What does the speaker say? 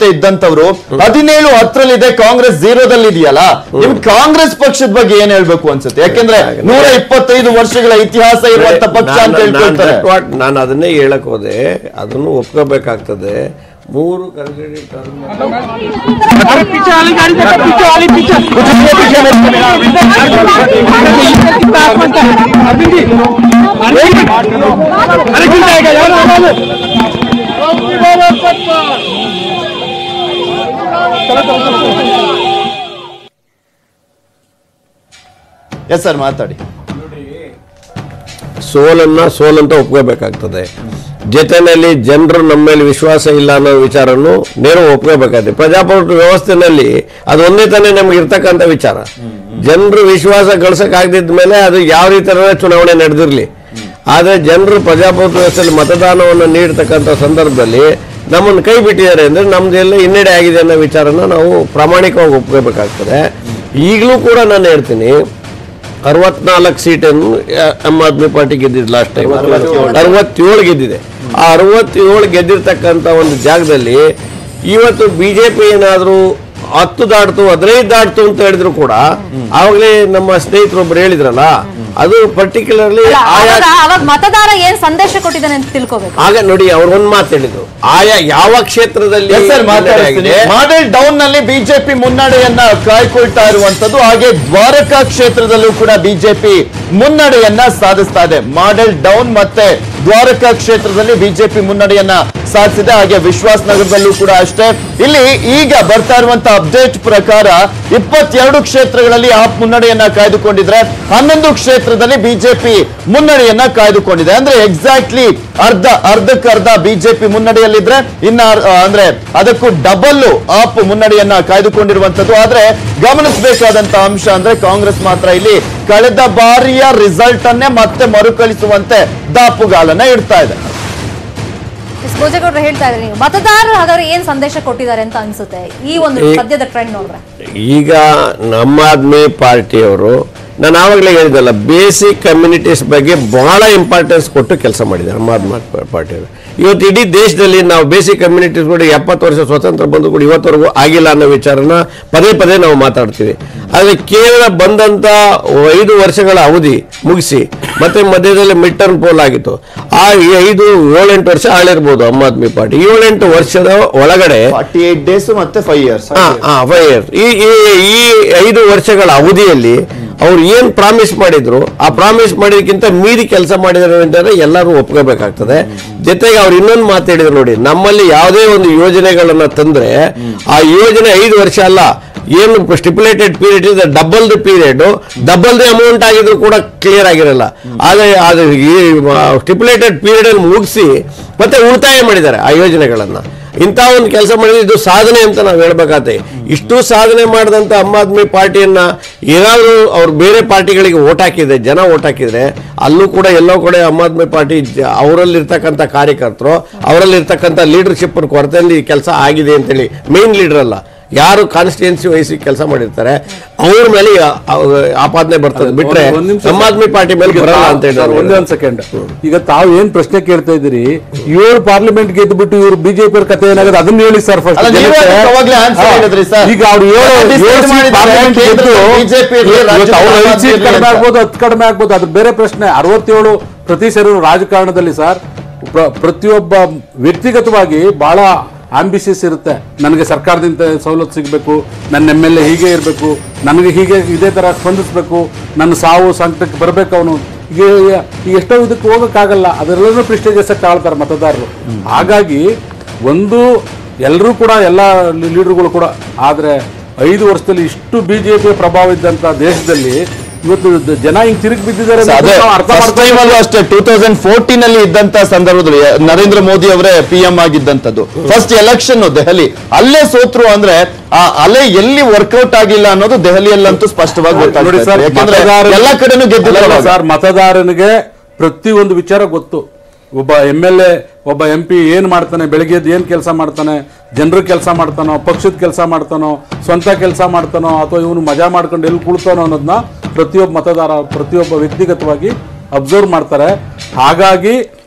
ಮತ್ತೆ ಇದ್ದಂತವ್ರು ಹದಿನೇಳು ಹತ್ರಲ್ಲಿದೆ ಕಾಂಗ್ರೆಸ್ ಝೀರೋದಲ್ಲಿ ಇದೆಯಲ್ಲ ನಿಮ್ ಕಾಂಗ್ರೆಸ್ ಪಕ್ಷದ ಬಗ್ಗೆ ಏನ್ ಹೇಳ್ಬೇಕು ಅನ್ಸುತ್ತೆ ಯಾಕೆಂದ್ರೆ ನೂರ ಇಪ್ಪತ್ತೈದು ವರ್ಷಗಳ ಇತಿಹಾಸ ಇರುವಂತ ಪಕ್ಷ ಅಂತ ಹೇಳ್ಕೊಳ್ತಾರೆ ನಾನು ಅದನ್ನೇ ಹೇಳಕ್ ಹೋದೆ ಅದನ್ನು ಒಪ್ಕೋಬೇಕಾಗ್ತದೆ ಮೂರು ಕರ್ಗಡಿ ಟರ್ಮ್ अरे पीछे वाली गाड़ी देखो पीछे वाली पीछे कुछ नहीं पीछे में कितना आसमान का है अरविंद जी अरे अरे गिर जाएगा यार आवाज ಎಸ್ ಸರ್ ಮಾತಾಡಿ ಸೋಲನ್ನ ಸೋಲಂತ ಒಪ್ಕೋಬೇಕಾಗ್ತದೆ ಜೊತೆಯಲ್ಲಿ ಜನರು ನಮ್ಮ ಮೇಲೆ ವಿಶ್ವಾಸ ಇಲ್ಲ ಅನ್ನೋ ವಿಚಾರನು ನೇರ ಒಪ್ಕೋಬೇಕಾಗ್ತದೆ ಪ್ರಜಾಪ್ರಭುತ್ವ ವ್ಯವಸ್ಥೆನಲ್ಲಿ ಅದು ಒಂದೇ ತಾನೇ ನಮ್ಗೆ ಇರ್ತಕ್ಕಂಥ ವಿಚಾರ ಜನರು ವಿಶ್ವಾಸ ಗಳಿಸಕ್ ಆಗದಿದ್ದ ಮೇಲೆ ಅದು ಯಾವ ರೀತಿ ಚುನಾವಣೆ ನಡೆದಿರಲಿ ಆದರೆ ಜನರು ಪ್ರಜಾಪ್ರಭುತ್ವ ವ್ಯವಸ್ಥೆಯಲ್ಲಿ ಮತದಾನವನ್ನು ನೀಡತಕ್ಕಂಥ ಸಂದರ್ಭದಲ್ಲಿ ನಮ್ಮನ್ನು ಕೈ ಬಿಟ್ಟಿದ್ದಾರೆ ಅಂದ್ರೆ ನಮ್ದೆಲ್ಲ ಹಿನ್ನಡೆ ಆಗಿದೆ ಅನ್ನೋ ವಿಚಾರನ ನಾವು ಪ್ರಾಮಾಣಿಕವಾಗಿ ಒಪ್ಕೋಬೇಕಾಗ್ತದೆ ಈಗಲೂ ಕೂಡ ನಾನು ಹೇಳ್ತೀನಿ ಅರವತ್ನಾಲ್ಕು ಸೀಟನ್ನು ಆಮ್ ಆದ್ಮಿ ಪಾರ್ಟಿ ಗೆದ್ದಿದ್ದು ಲಾಸ್ಟ್ ಟೈಮ್ ಅರವತ್ತೇಳು ಗೆದ್ದಿದೆ ಆ ಅರವತ್ತೇಳು ಗೆದ್ದಿರ್ತಕ್ಕಂಥ ಒಂದು ಜಾಗದಲ್ಲಿ ಇವತ್ತು ಬಿಜೆಪಿ ಏನಾದರೂ ಹತ್ತು ದಾಟ್ತು ಹದಿನೈದು ದಾಟ್ತು ಅಂತ ಹೇಳಿದ್ರು ಕೂಡ ಆವಾಗಲೇ ನಮ್ಮ ಸ್ನೇಹಿತರೊಬ್ರು ಹೇಳಿದ್ರಲ್ಲ ಅದು ಪರ್ಟಿಕ್ಯುಲರ್ಲಿ ಅಲ್ಲ, ಆಯಾ ಅವಾಗ ಅವಾಗ ಮತದಾರ ಏನ್ ಸಂದೇಶ ಕೊಟ್ಟಿದ್ದಾನೆ ಅಂತ ತಿಳ್ಕೊಬೇಕು ಆಗ ನೋಡಿ ಅವ್ರು ಒಂದ್ ಮಾತು ಹೇಳಿದ್ರು ಆಯಾ ಯಾವ ಕ್ಷೇತ್ರದಲ್ಲಿ ಎಸ್ ಸರ್ ಹಿನ್ನಡೆ ಮಾತಾಡ್ತೀನಿ ಆಗಿದೆ, ಮಾಡೆಲ್ ಡೌನ್ ನಲ್ಲಿ ಬಿಜೆಪಿ ಮುನ್ನಡೆಯನ್ನ ಕಾಯ್ಕೊಳ್ತಾ ಇರುವಂತದ್ದು ಹಾಗೆ ದ್ವಾರಕಾ ಕ್ಷೇತ್ರದಲ್ಲೂ ಕೂಡ ಬಿಜೆಪಿ ಮುನ್ನಡೆಯನ್ನ ಸಾಧಿಸ್ತಾ ಇದೆ ಮಾಡೆಲ್ ಡೌನ್ ಮತ್ತೆ ದ್ವಾರಕಾ ಕ್ಷೇತ್ರದಲ್ಲಿ ಬಿಜೆಪಿ ಮುನ್ನಡೆಯನ್ನ ಸಾಧಿಸಿದೆ ಹಾಗೆ ವಿಶ್ವಾಸ್ ನಗರದಲ್ಲೂ ಕೂಡ ಅಷ್ಟೇ ಇಲ್ಲಿ ಈಗ ಬರ್ತಾ ಇರುವಂತ ಅಪ್ಡೇಟ್ ಪ್ರಕಾರ ಇಪ್ಪತ್ತೆರಡು ಕ್ಷೇತ್ರಗಳಲ್ಲಿ ಆಪ್ ಮುನ್ನಡೆಯನ್ನ ಕಾಯ್ದುಕೊಂಡಿದ್ರೆ ಹನ್ನೊಂದು ಕ್ಷೇತ್ರದಲ್ಲಿ ಬಿಜೆಪಿ ಮುನ್ನಡೆಯನ್ನ ಕಾಯ್ದುಕೊಂಡಿದೆ ಅಂದ್ರೆ ಎಕ್ಸಾಕ್ಟ್ಲಿ ಅರ್ಧ ಅರ್ಧಕ್ಕರ್ಧ ಬಿಜೆಪಿ ಮುನ್ನಡೆಯಲ್ಲಿದ್ರೆ ಇನ್ನ ಅರ್- ಅಂದ್ರೆ ಅದಕ್ಕೂ ಡಬಲ್ ಆಪ್ ಮುನ್ನಡೆಯನ್ನ ಕಾಯ್ದುಕೊಂಡಿರುವಂತದ್ದು ಆದ್ರೆ ಗಮನಿಸಬೇಕಾದಂತ ಅಂಶ ಅಂದ್ರೆ ಕಾಂಗ್ರೆಸ್ ಮಾತ್ರ ಇಲ್ಲಿ ಕಳೆದ ಬಾರಿಯ ರಿಸಲ್ಟ್ ಅನ್ನೇ ಮತ್ತೆ ಮರುಕಳಿಸುವಂತೆ ದಾಪುಗಾಲನ್ನ ಇಡ್ತಾ ಇದೆ ಎಸ್ ಭೋಜೇಗೌಡರು ಹೇಳ್ತಾ ಇದ್ದಾರೆ ನೀವು ಮತದಾರರು ಹಾಗಾದ್ರೆ ಏನ್ ಸಂದೇಶ ಕೊಟ್ಟಿದ್ದಾರೆ ಅಂತ ಅನ್ಸುತ್ತೆ ಈ ಒಂದು ಈ- ಸದ್ಯದ ಟ್ರೆಂಡ್ ನೋಡ್ರೆ ಈಗ ನಮ್ಮ ಆದ್ಮಿ ಪಾರ್ಟಿಯವರು ನಾನು ಆವಾಗಲೇ ಹೇಳಿದಲ್ಲ ಬೇಸಿಕ್ ಕಮ್ಯುನಿಟೀಸ್ ಬಗ್ಗೆ ಬಹಳ ಇಂಪಾರ್ಟೆನ್ಸ್ ಕೊಟ್ಟು ಕೆಲಸ ಮಾಡಿದ್ದಾರೆ ನಮ್ಮ ಆದ್ಮಿ ಪಾರ್ಟಿಯವರು ಇವತ್ತು ಇಡೀ ದೇಶದಲ್ಲಿ ನಾವು ಬೇಸಿಕ್ ಕಮ್ಯುನಿಟೀಸ್ ಕೂಡ ಎಪ್ಪತ್ತು ವರ್ಷ ಸ್ವತಂತ್ರ ಬಂದು ಕೂಡ ಇವತ್ತವರೆಗೂ ಆಗಿಲ್ಲ ಅನ್ನೋ ವಿಚಾರನ ಪದೇ ಪದೇ ನಾವು ಮಾತಾಡ್ತೀವಿ ಆದರೆ ಕೇವಲ ಬಂದಂತ ಐದು ವರ್ಷಗಳ ಅವಧಿ ಮುಗಿಸಿ ಮತ್ತೆ ಮಧ್ಯದಲ್ಲಿ ಮಿಡ್ ಟರ್ಮ್ ಪೋಲ್ ಆಗಿತ್ತು ಆ ಈ ಐದು ಏಳೆಂಟು ವರ್ಷ ಆಳಿರ್ಬೋದು ಆಮ್ ಆದ್ಮಿ ಪಾರ್ಟಿ ಏಳೆಂಟು ವರ್ಷದ ಒಳಗಡೆ ಫಾರ್ಟಿ ಏಟ್ ಡೇಸ್ ಮತ್ತೆ ಫೈವ್ ಇಯರ್ಸ್ ಫೈವ್ ಇಯರ್ಸ್ ಈ ಈ- ಈ ಐದು ವರ್ಷಗಳ ಅವಧಿಯಲ್ಲಿ ಅವ್ರು ಏನ್ ಪ್ರಾಮಿಸ್ ಮಾಡಿದ್ರು ಆ ಪ್ರಾಮಿಸ್ ಮಾಡಿದಕ್ಕಿಂತ ಮೀರಿ ಕೆಲಸ ಮಾಡಿದ್ರು ಅಂತಂದ್ರೆ ಎಲ್ಲರೂ ಒಪ್ಕೋಬೇಕಾಗ್ತದೆ ಜೊತೆಗೆ ಅವ್ರು ಇನ್ನೊಂದು ಮಾತಾಡಿದ್ರು ನೋಡಿ ನಮ್ಮಲ್ಲಿ ಯಾವುದೇ ಒಂದು ಯೋಜನೆಗಳನ್ನ ತಂದ್ರೆ ಆ ಯೋಜನೆ ಐದು ವರ್ಷ ಅಲ್ಲ ಏನು ಸ್ಟಿಪ್ಯುಲೇಟೆಡ್ ಪೀರಿಯಡ್ ಇದೆ double the period double the amount ಆಗಿದ್ರು ಕೂಡ ಕ್ಲಿಯರ್ ಆಗಿರಲ್ಲ ಆದ್ರೆ ಅದು ಈ ಸ್ಟಿಪ್ಯುಲೇಟೆಡ್ ಪೀರಿಯಡ್ ಅಲ್ಲಿ ಮುಗಿಸಿ ಮತ್ತೆ ಉಳಿತಾಯ ಮಾಡಿದ್ದಾರೆ ಆ ಯೋಜನೆಗಳನ್ನ ಇಂಥ ಒಂದು ಕೆಲಸ ಮಾಡಿದ್ರೆ ಇದು ಸಾಧನೆ ಅಂತ ನಾವು ಹೇಳ್ಬೇಕಾಗತ್ತೆ ಇಷ್ಟು ಸಾಧನೆ ಮಾಡಿದಂಥ ಆಮ್ ಆದ್ಮಿ ಪಾರ್ಟಿಯನ್ನ ಏನಾದರೂ ಅವ್ರು ಬೇರೆ ಪಾರ್ಟಿಗಳಿಗೆ ಓಟ್ ಹಾಕಿದ್ರೆ ಜನ ಓಟ್ ಹಾಕಿದ್ರೆ ಅಲ್ಲೂ ಕೂಡ ಎಲ್ಲೋ ಕಡೆ ಆಮ್ ಆದ್ಮಿ ಪಾರ್ಟಿ ಜ- ಅವರಲ್ಲಿರ್ತಕ್ಕಂಥ ಕಾರ್ಯಕರ್ತರು ಅವರಲ್ಲಿರ್ತಕ್ಕಂಥ ಲೀಡರ್ಶಿಪ್ ಕೊರತೆಯಲ್ಲಿ ಕೆಲಸ ಆಗಿದೆ ಅಂತೇಳಿ ಮೇನ್ ಲೀಡರ್ ಅಲ್ಲ ಯಾರು ಕಾನ್ಸ್ಟಿಟ್ಯೂನ್ಸಿ ವಹಿಸಿ ಕೆಲಸ ಮಾಡಿರ್ತಾರೆ ಅವ್ರ ಮೇಲೆ ಆ- ಆ- ಆಪಾದನೆ ಬರ್ತದೆ ಬಿಟ್ರೆ ಒಂದ್ ನಿಮಿಷ ಆಮ್ ಆದ್ಮಿ ಪಾರ್ಟಿ ಮೇಲೆ ಈಗ ಬರಲ್ಲ ತಾವು- ಅಂತ ಸರ್, ಒಂದೇ ಹೇಳಿದ್ರು ಒಂದ್ ಸೆಕೆಂಡ್ ಈಗ ತಾವು ಏನ್ ಪ್ರಶ್ನೆ ಕೇಳ್ತಾ ಇದ್ದೀರಿ ಏಳು ಪಾರ್ಲಿಮೆಂಟ್ ಗೆದ್ದು ಬಿಟ್ಟು ಇವ್ರು ಬಿಜೆಪಿ ಅವ್ರ ಕತೆ ಏನಾಗುತ್ತೆ ಅದನ್ನ ಹೇಳಿ ಸರ್ ಫಸ್ಟ್ ಅಲ್ಲ, ನೀವೇ ಅದಕ್ಕೆ ಅವಾಗ್ಲೇ answer ಹೇಳಿದ್ರಿ ಸರ್. ಈಗ ಅವ್ರು ಏಳು Decide ಏಳು seat ಮಾಡಿದ್ದಾರೆ, parliament ಗೆದ್ದು ಕೇಂದ್ರದಲ್ಲಿ BJP ಇರ್ಲಿ, ಇವತ್ತು ರಾಜ್ಯದಲ್ಲಿ ಅವ್ರು ಐದು ಆಮ್ ಸೀಟ್ ಆದ್ಮಿ ಕಡಿಮೆ ಇರ್ಲಿ ಆಗ್ಬೋದು ಹತ್ತು ಕಡಿಮೆ ಆಗ್ಬೋದು ಅದು ಬೇರೆ ಪ್ರಶ್ನೆ ಅರವತ್ತೇಳು ಪ್ರತಿ ಸೇರು ರಾಜಕಾರಣದಲ್ಲಿ ಸರ್ ಪ್ರ- ಪ್ರತಿಯೊಬ್ಬ ವ್ಯಕ್ತಿಗತವಾಗಿ ಬಹಳ ಆಂಬಿಷಿಯಸ್ ಇರುತ್ತೆ ನನಗೆ ಸರ್ಕಾರದಿಂದ ಸವಲತ್ತು ಸಿಗಬೇಕು ನನ್ನ ಎಮ್ ಎಲ್ ಎ ಹೀಗೆ ಇರಬೇಕು ನನಗೆ ಹೀಗೆ ಇದೇ ತರ ಸ್ಪಂದಿಸಬೇಕು ನನ್ನ ಸಾವು ಸಂಕಟಕ್ಕೆ ಬರಬೇಕು ಅವನು ಈಗ ಈಗ ಎಷ್ಟೋ ಇದಕ್ಕೆ ಹೋಗೋಕ್ಕಾಗಲ್ಲ ಅದೆಲ್ಲರೂ ಪ್ರಿಸ್ಟೇಜಸ್ ತಾಳ್ತಾರೆ ಮತದಾರರು ಹಾಗಾಗಿ ಒಂದು ಎಲ್ಲರೂ ಕೂಡ ಎಲ್ಲ ಲೀಡರ್ಗಳು ಕೂಡ ಆದರೆ ಐದು ವರ್ಷದಲ್ಲಿ ಇಷ್ಟು ಬಿಜೆಪಿ ಪ್ರಭಾವ ಇದ್ದಂತ ದೇಶದಲ್ಲಿ ಇವತ್ತು ದ- ಜನ ಹಿಂಗ್ ತಿರುಗಿ ಬಿದ್ದಿದ್ದಾರೆ ಅದೇ ಅನ್ನೋದನ್ನ ನಾವು ಅರ್ಥ ಫಸ್ಟ್ ಟೈಮ್ ಅಲ್ಲೂ ಅಷ್ಟೇ ಟೂ ತೌಸಂಡ್ ಫೋರ್ಟೀನ್ ಅಲ್ಲಿ ಇದ್ದಂತ ಸಂದರ್ಭದಲ್ಲಿ ನರೇಂದ್ರ ಮೋದಿ ಅವರೇ ಪಿ ಎಂ ಆಗಿದ್ದಂತದ್ದು ಫಸ್ಟ್ ಎಲೆಕ್ಷನ್ ದೆಹಲಿ ಅಲ್ಲೇ ಸೋತ್ರು ಅಂದ್ರೆ ಆ ಅಲೆ ಎಲ್ಲಿ ವರ್ಕೌಟ್ ಆಗಿಲ್ಲ ಅನ್ನೋದು ದೆಹಲಿಯಲ್ಲಂತೂ ಸ್ಪಷ್ಟವಾಗಿ ನೋಡಿ ಗೊತ್ತಾಗ್ತದೆ ಸರ್ ಯಾಕಂದ್ರೆ ಮತದಾರ- ಎಲ್ಲ ಕಡೆನೂ ಗೆದ್ದಿಲ್ಲ ಅಲ್ಲ ಸರ್ ಮತದಾರನಿಗೆ ಪ್ರತಿಯೊಂದು ವಿಚಾರ ಗೊತ್ತು ಒಬ್ಬ ಎಮ್ ಎಲ್ ಎ ಒಬ್ಬ ಎಂ ಪಿ ಏನ್ ಮಾಡ್ತಾನೆ ಬೆಳಿಗ್ಗೆ ಎದ್ದು ಏನ್ ಕೆಲಸ ಮಾಡ್ತಾನೆ ಜನರ ಕೆಲಸ ಮಾಡ್ತಾನೋ ಪಕ್ಷದ ಕೆಲಸ ಮಾಡ್ತಾನೋ ಸ್ವಂತ ಕೆಲಸ ಮಾಡ್ತಾನೋ ಅಥವಾ ಇವನು ಮಜಾ ಮಾಡ್ಕೊಂಡು ಎಲ್ಲಿ ಕುಳ್ತಾನೋ ಅನ್ನೋದನ್ನ ಪ್ರತಿಯೊಬ್ಬ ಮತದಾರ ಪ್ರತಿಯೊಬ್ಬ ವ್ಯಕ್ತಿಗತವಾಗಿ ಅಬ್ಸರ್ವ್ ಮಾಡ್ತಾರೆ ಹಾಗಾಗಿ